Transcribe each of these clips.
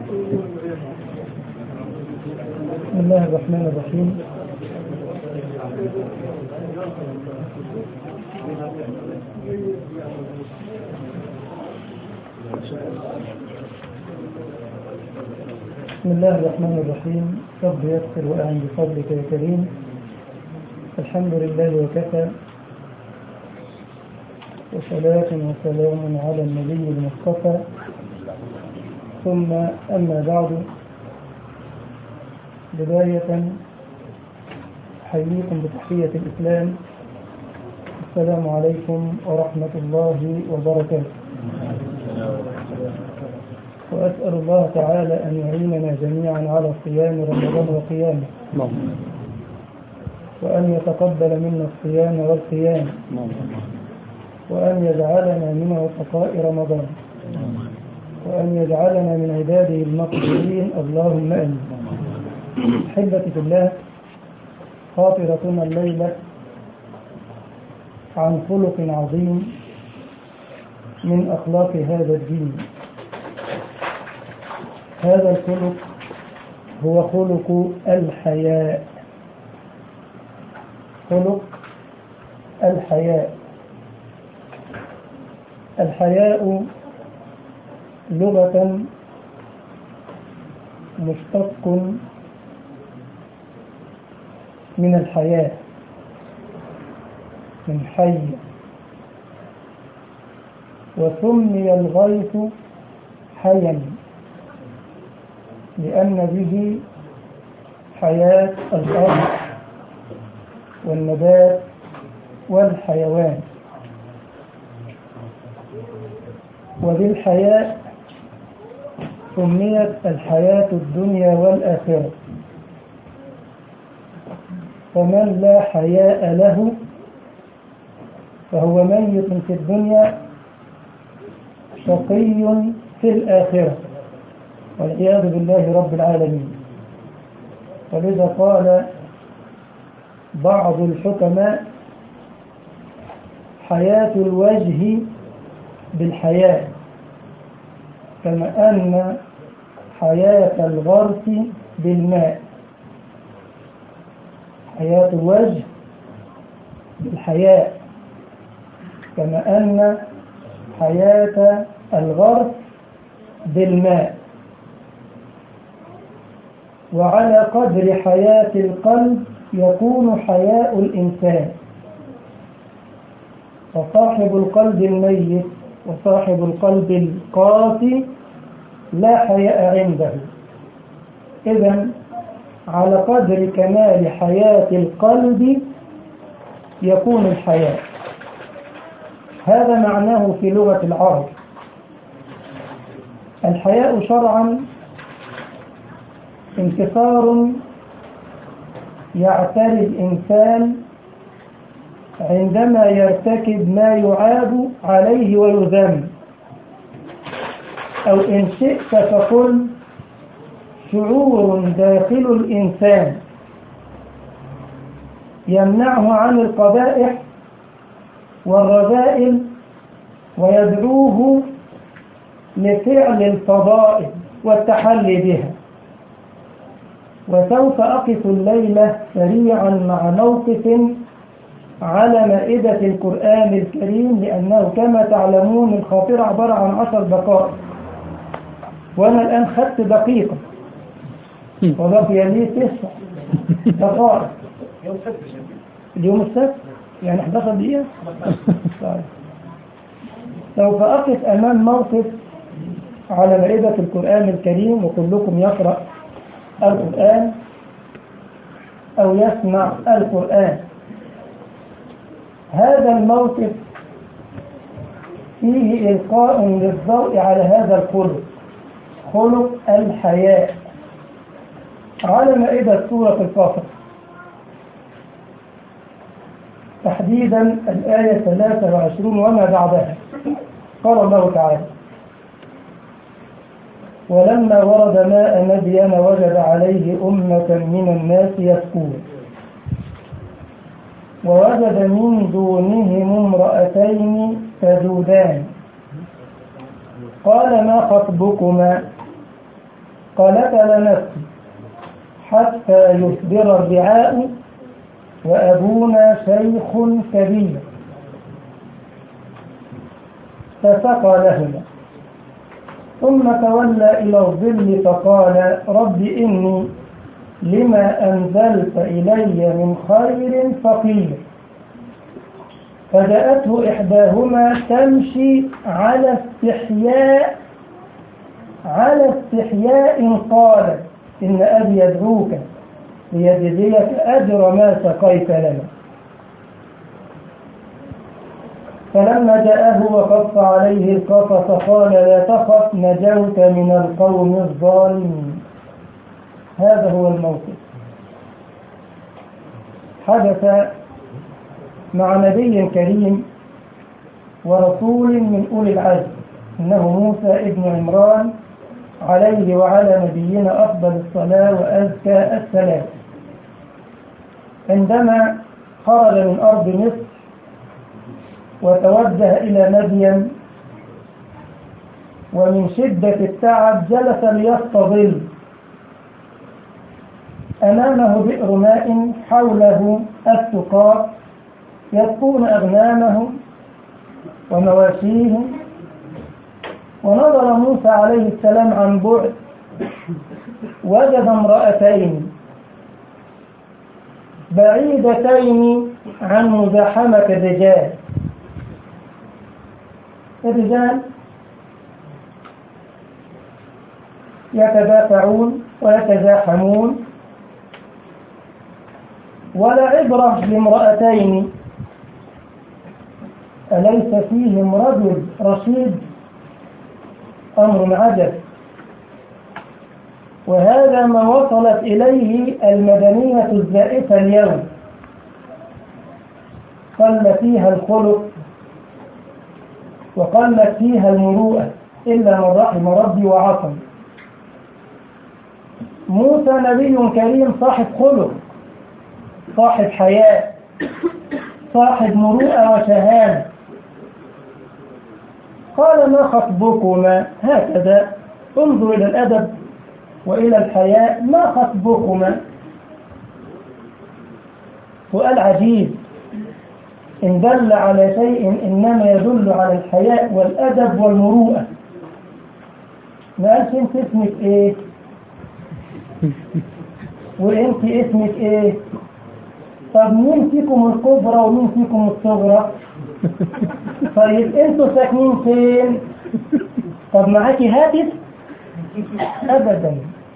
بسم الله الرحمن الرحيم بسم الله الرحمن الرحيم رب يسر وأعن بفضلك يا كريم الحمد لله وكفى وصلاة وسلام على النبي المصطفى ثم أما بعد بداية أحييكم بتحية الإسلام السلام عليكم ورحمة الله وبركاته وأسأل الله تعالى أن يعيننا جميعا على صيام رمضان وقيامه وأن يتقبل منا الصيام والقيام وأن يجعلنا من عتقاء رمضان وأن يجعلنا من عباده المقبولين اللهم آمين أحبتي في الله خاطرتنا الليلة عن خلق عظيم من أخلاق هذا الدين هذا الخلق هو خلق الحياء خلق الحياء الحياء لغة مشتق من الحياة من حي وسمي الغيث حيا لأن به حياة الأرض والنبات والحيوان وبالحياة سميت الحياة الدنيا والآخرة فمن لا حياء له فهو ميت في الدنيا شقي في الآخرة والعياذ بالله رب العالمين ولذا قال بعض الحكماء حياة الوجه بالحياة كما أن حياة الغرس بالماء حياة الوجه بالحياة كما أن حياة الغرس بالماء وعلى قدر حياة القلب يكون حياء الإنسان فصاحب القلب الميت وصاحب القلب القاسي لا حياء عنده إذا على قدر كمال حياة القلب يكون الحياء هذا معناه في لغة العرب الحياء شرعا انتصار يعتري الإنسان عندما يرتكب ما يعاب عليه ويذم أو إن شئت فقل شعور داخل الإنسان يمنعه عن القبائح والرذائل ويدعوه لفعل الفضائل والتحلي بها وسوف أقف الليلة سريعا مع موقف على مائدة القرآن الكريم لأنه كما تعلمون الخاطرة عبارة عن عشر دقائق وأنا الآن خدت دقيقة وبقي لي تسع دقائق اليوم السبت يعني 11 دقيقة طيب. سوف أقف أمام موقف على مائدة القرآن الكريم وكلكم يقرأ القرآن أو يسمع القرآن هذا الموقف فيه إلقاء للضوء على هذا الخلق خلق الحياء على مائدة سورة الفاطر تحديدا الآية 23 وما بعدها قال الله تعالى ولما ورد ماء مدين وجد عليه أمة من الناس يسكون ووجد من دونهم امرأتين تذودان قال ما خطبكما قالت لا نسقي حتى يصدر الرعاء وأبونا شيخ كبير فسقى لهما ثم تولى إلى الظل فقال رب إني لما أنزلت إلي من خير فقير فجاءته إحداهما تمشي على استحياء على استحياء قالت إن أبي يدعوك ليجزيك أجر ما سقيت لنا فلما جاءه وقف عليه القصص قال لا تخف نجوت من القوم الظالمين هذا هو الموقف حدث مع نبي كريم ورسول من أولي العزم إنه موسى ابن عمران عليه وعلى نبينا أفضل الصلاة وأزكى السلام عندما خرج من أرض مصر وتوجه إلى مدين ومن شدة التعب جلس ليستظل أمامه بئر ماء حوله السقاء يسقون أغنامهم ومواشيهم ونظر موسى عليه السلام عن بعد وجد امرأتين بعيدتين عن مزاحمة الرجال الرجال يتدافعون ويتزاحمون ولا عبرة لامرأتين أليس فيهم رجل رشيد أمر عجب وهذا ما وصلت إليه المدنية الزائفة اليوم قل فيها الخلق وقلت فيها المروءة إلا من رحم ربي وعصم موسى نبي كريم صاحب خلق صاحب حياة صاحب مروءة وشهامة قال ما خطبكما هكذا انظر إلى الأدب وإلى الحياء ما خطبكما سؤال عجيب إن دل على شيء إنما يدل على الحياء والأدب والمروءة ما قالش أنت اسمك إيه وأنت اسمك إيه طب مين فيكم الكبرى ومين فيكم الصغرى طيب انتوا ساكنين فين طب معاكي هاتف ابدا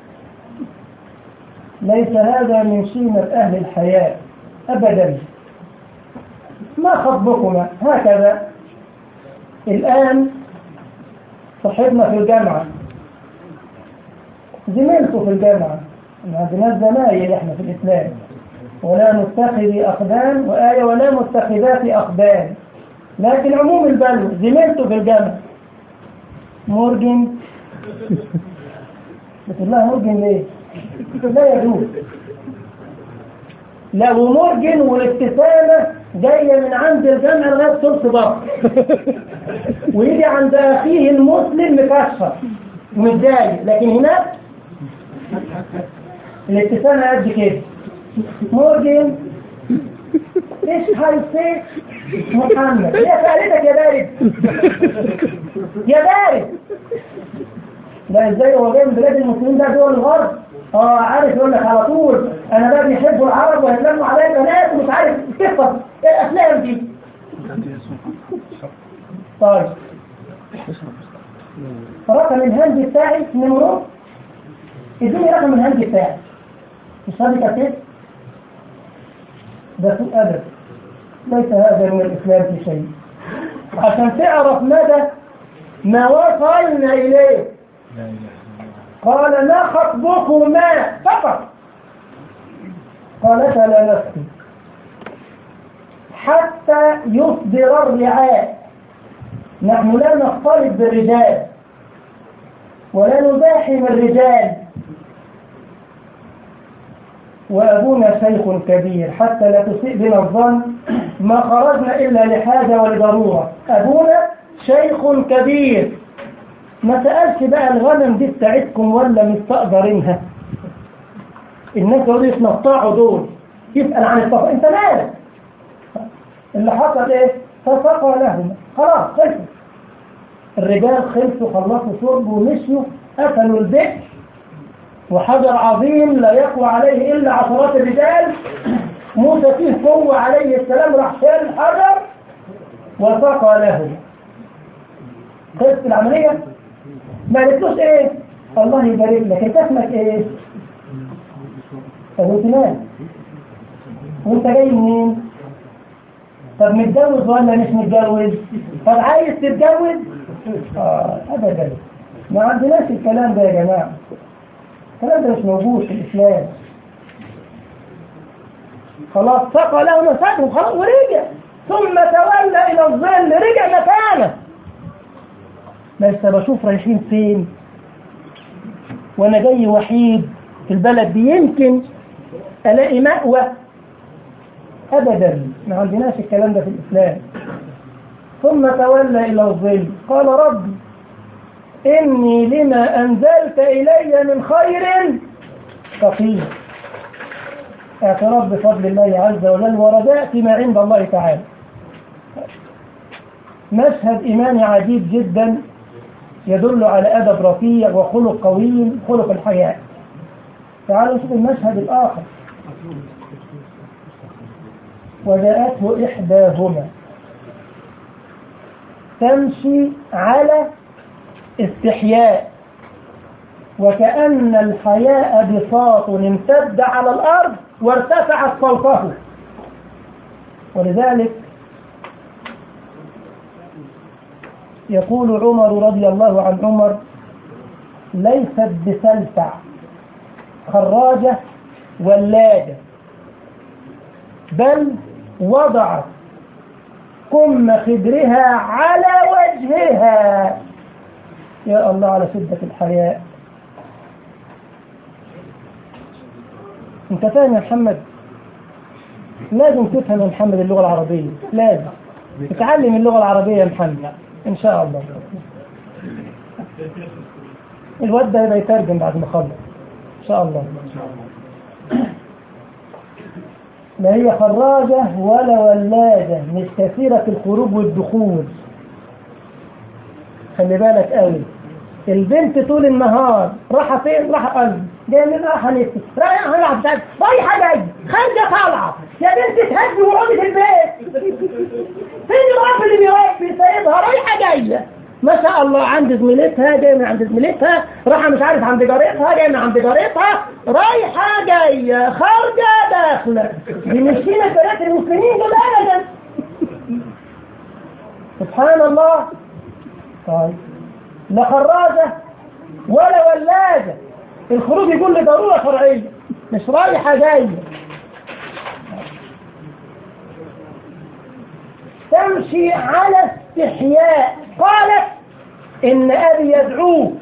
ليس هذا من شيمة اهل الحياة ابدا ما خطبكما هكذا الان صاحبنا في الجامعة زميلته في الجامعة عندنا زمايل احنا في الاسلام ولا نتخذ أخدان وآية ولا متخذات أخدان لكن عموم البلو زميلته في الجامعة مورجن بتقول لها مورجن ليه؟ لا يجوز لا ومورجن والابتسامة جاية من عند الجامعة لغاية ثلث بطن ويجي عند أخيه المسلم مكشر ومتضايق لكن هناك الابتسامة قد كده مورجن ايش هيصير محمد يا فارتك يا بارد يا بارد لا ازاي هو جاي من بلاد المسلمين ده دول الغرب اه عارف يقول لك على طول انا بقى بيحبوا العرب وهيتلموا عليا البنات ومش عارف قصه ايه الافلام دي طيب رقم الهند بتاعي نمرود اديني رقم الهند بتاعي مش راضي كتبت ده سوء أدب ليس هذا من الإسلام في شيء عشان تعرف مدى ما وصلنا إليه قال ما خطبكما فقط قالت لا نسقي حتى يصدر الرعاء نحن لا نختلط بالرجال ولا نزاحم الرجال وأبونا شيخ كبير حتى لا تسيء بنا الظن ما خرجنا إلا لحاجة ولضرورة أبونا شيخ كبير ما سألش بقى الغنم دي بتاعتكم ولا مستأجرينها الناس دول يتنطعوا دول يسأل عن الصفا انت مالك اللي حصل ايه فسقى لهم خلاص خلصوا الرجال خلصوا خلصوا شرب ومشوا قتلوا البئر وحجر عظيم لا يقوى عليه إلا عشرات الرجال موسى فيه قوة عليه السلام راح شال الحجر وسقى له خلصت العملية ما قلتلوش ايه الله يبارك لك انت اسمك ايه ابو تمام وانت جاي منين طب متجوز ولا مش متجوز طب عايز تتجوز اه ابدا ما عندناش الكلام ده يا جماعه الكلام ده مش موجود في الاسلام خلاص سقى له مساجهم خلاص ورجع ثم تولى الى الظل رجع مكانه بس بشوف رايحين فين وانا جاي وحيد في البلد دي يمكن الاقي مأوى ابدا ما عندناش الكلام ده في الاسلام ثم تولى الى الظل قال ربي اني لما انزلت الي من خير فقير اعتراف بفضل الله عز وجل ورجاء فيما عند الله تعالى مشهد إيماني عجيب جدا يدل على أدب رفيع وخلق قويم خلق الحياة تعالوا نشوف المشهد الآخر وجاءته إحداهما تمشي على استحياء وكأن الحياء بساط امتد على الأرض وارتفعت فوقه ولذلك يقول عمر رضي الله عن عمر ليست بسلسع خراجة ولاجة بل وضعت كم خدرها على وجهها يا الله على شدة الحياء انت فاهم يا محمد لازم تفهم يا محمد اللغة العربية لازم تتعلم اللغة العربية يا محمد ان شاء الله الواد ده يبقى يترجم بعد ما خلص ان شاء الله لا هي خراجة ولا ولاجة مش كثيرة الخروج والدخول خلي بالك قوي البنت طول النهار راحة فين راحة قلب جاي من راحة نفسي رايحة رايحة بتاعت رايحة جاي خارجة طالعة يا بنت تهدي وقعدي في البيت فين الرب اللي بيراقب بيسيبها رايحة جاية ما شاء الله عند زميلتها جاية من عند زميلتها راحة مش عارف عند جارتها جاية من عند جارتها رايحة جاية خارجة داخلة دي مش فينا بنات المسلمين دول أبدا سبحان الله طيب لا خراجة ولا ولاجة الخروج يقول لي ضرورة شرعية مش رايحة جاية تمشي على استحياء قالت إن أبي يدعوك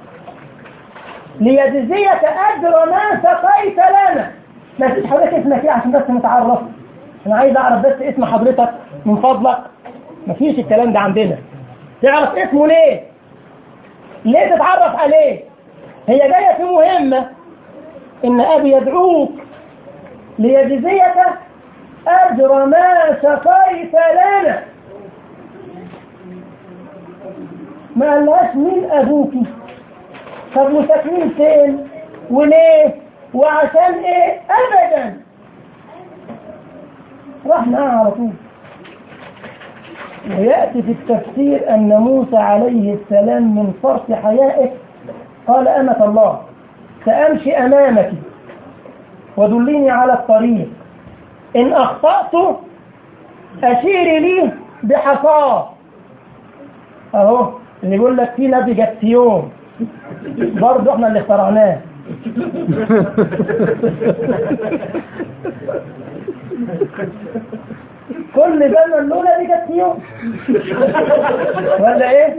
ليجزيك أجر ما سقيت لنا لا تقول حضرتك اسمك ايه عشان بس نتعرف أنا عايز أعرف بس اسم حضرتك من فضلك مفيش الكلام ده عندنا تعرف اسمه ليه ليه تتعرف عليه هي جاية في مهمة إن أبي يدعوك ليجزيك أجر ما سقيت لنا ما قالهاش مين أبوك طب وساكنين فين وليه وعشان إيه أبدا راح معاها على طول ويأتي في التفسير أن موسى عليه السلام من فرط حيائه قال أمة الله سأمشي أمامك ودليني على الطريق إن أخطأت أشيري لي بحصاه أهو اللي يقول لك في نافيجاتيون برضه احنا اللي اخترعناه كل ده له نافيجاتيون ولا ايه؟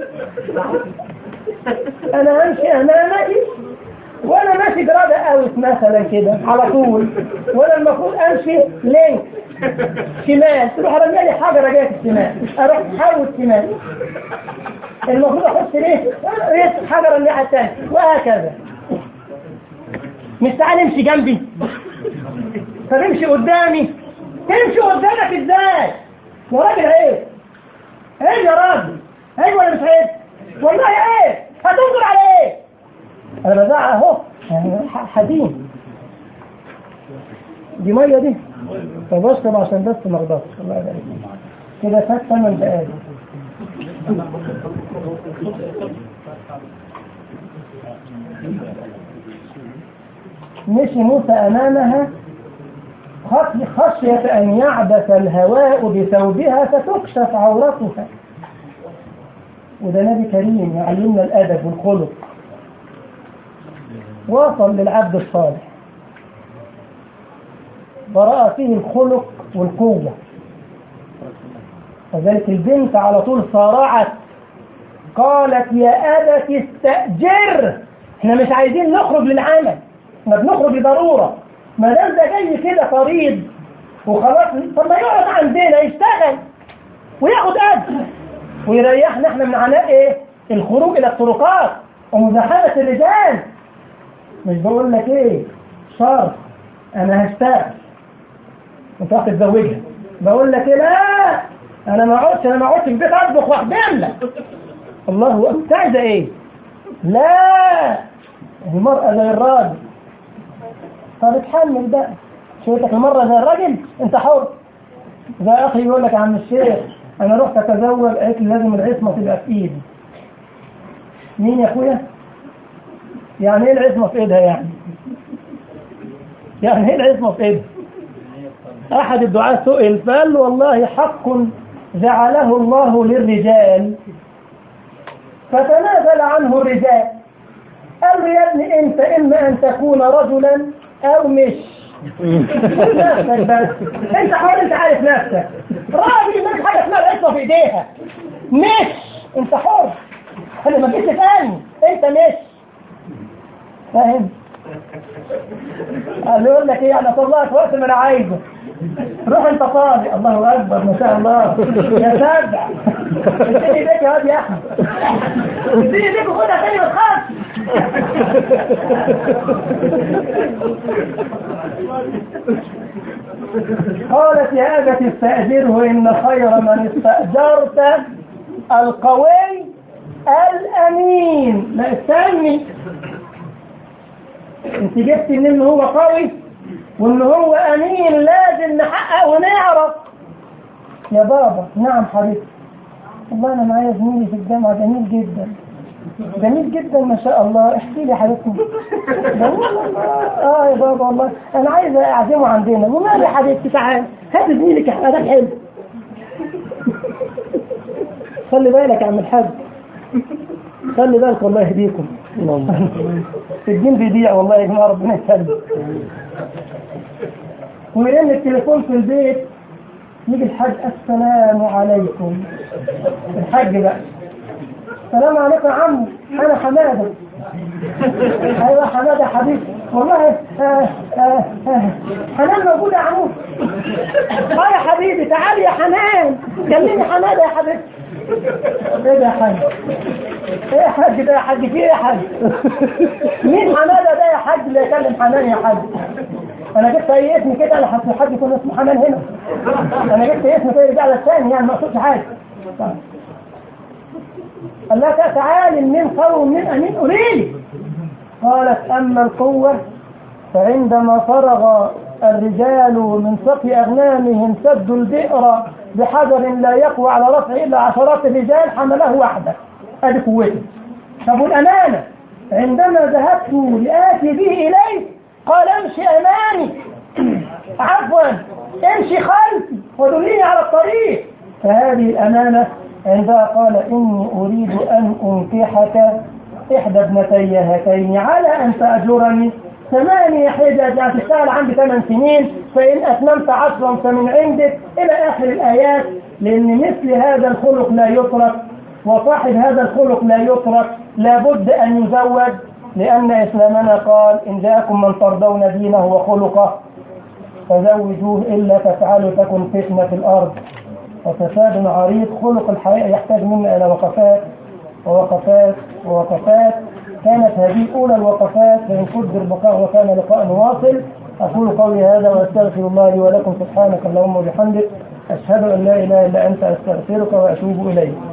انا امشي امامك وانا ماشي جرادة اوت مثلا كده على طول وانا المفروض امشي لينك شمال تروح رمي لي حجره جايه في الشمال اروح حاول شمال المفروض اخش ليه ريت حجرا الناحيه الثانيه وهكذا مش تعال امشي جنبي طب امشي قدامي تمشي قدامك ازاي يا راجل عيب عيب يا راجل عيب ولا مش عيب والله عيب هتنظر على ايه انا بزعق اهو يعني ح- حزين دي ميه دي طب اشرب عشان بس ما اغضبش الله يبارك فيك. كده فات ثمان دقايق مشي موسى امامها خش- خشية أن يعبث الهواء بثوبها فتكشف عورتها وده نبي كريم يعلمنا الأدب والخلق وصل للعبد الصالح ورأى فيه الخلق والقوة فذلك البنت على طول صارعت قالت يا أبت استأجر احنا مش عايزين نخرج للعمل احنا بنخرج لضرورة ما دام ده جاي كده طريد وخلاص طب ما يقعد عندنا يشتغل وياخد اجر ويريحنا احنا من عناء ايه الخروج الى الطرقات ومزاحمة الرجال مش بقول لك ايه شرط انا هشتغل انت راح تتزوجها بقول لك ايه لا انا ما اقعدش انا ما اقعدش في البيت اطبخ واخدم لك الله اكبر عايزه ايه لا المرأة زي الراجل طب اتحمل بقى شويتك المرة زي الراجل انت حر زي اخي يقول لك يا عم الشيخ انا رحت اتزوج قالت لي لازم العصمة تبقى في ايدي مين يا اخويا يعني ايه العصمة في ايدها يعني يعني ايه العصمة في ايدها احد الدعاة سئل فقال له والله حق جعله الله للرجال فتنازل عنه الرجال قال له يا ابني انت اما ان تكون رجلا او مش نفسك بس انت حر انت عارف نفسك راجل مش حاجه اسمها العصمه في ايديها مش انت حر انا ما جيتش تاني انت مش فاهم قال له يقول لك ايه يعني اطلعك وقت ما انا عايزه روح انت فاضي الله اكبر ما شاء الله يا سبع اديني ايديك يا واد يا احمد اديني ايديك وخدها تاني ما تخافش قالت يا أبت استأجره إن خير من استأجرت القوي الأمين لا استني انت جبت ان هو قوي وان هو امين لازم نحقق ونعرف يا بابا نعم حبيبي والله انا معايا زميلي في الجامعه جميل جدا جميل جدا ما شاء الله احكي لي يا حبيبتي جميل والله اه يا بابا والله انا عايز اعزمه عندنا ومال يا حبيبتي تعال هات زميلك يا حبيبي حلو خلي بالك يا عم الحاج خلي بالك والله يهديكم الدين بيضيع والله يا جماعه ربنا يسلم ويرن التليفون في البيت يجي الحاج السلام عليكم الحاج بقى السلام عليكم يا عم انا حماده ايوه حماده حبيبي والله آه آه آه حنان موجوده يا عمو اه يا حبيبي تعالي يا حنان كلمي حماده يا حبيبتي ايه ده يا حاج ايه يا حاج ده يا حاج في ايه يا حاج مين حماده ده يا حاج اللي يكلم حنان يا حاج انا جبت اي اسم كده انا حاسس حد يكون اسمه حنان هنا انا جبت اسم كده يرجع للثاني يعني ما اقصدش حاجه طيب. قال لها تعالي من قوم من امين قولي قالت اما القوه فعندما فرغ الرجال من سقي اغنامهم سدوا البئر بحجر لا يقوى على رفع الا عشرات الرجال حمله وحده هذه قوته طب والامانه عندما ذهبت لاتي به اليه قال امشي امامي عفوا امشي خلفي ودليني على الطريق فهذه الامانه عندها قال اني اريد ان انكحك احدى ابنتي هاتين على ان تاجرني ثمانية حجج هتشتغل عندي ثمان سنين فإن أتممت عشرا فمن عندك إلى آخر الآيات لأن مثل هذا الخلق لا يترك وصاحب هذا الخلق لا يترك لابد أن يزوج لأن إسلامنا قال إن جاءكم من ترضون دينه وخلقه فزوجوه إلا تفعلوا تكن فتنة في الأرض وفساد عريض خلق الحياة يحتاج منا إلى وقفات ووقفات ووقفات كانت هذه أولى الوقفات فإن قدر بقاء وكان لقاء واصل أقول قولي هذا وأستغفر الله لي ولكم سبحانك اللهم وبحمدك أشهد أن لا إله إلا أنت أستغفرك وأتوب إليك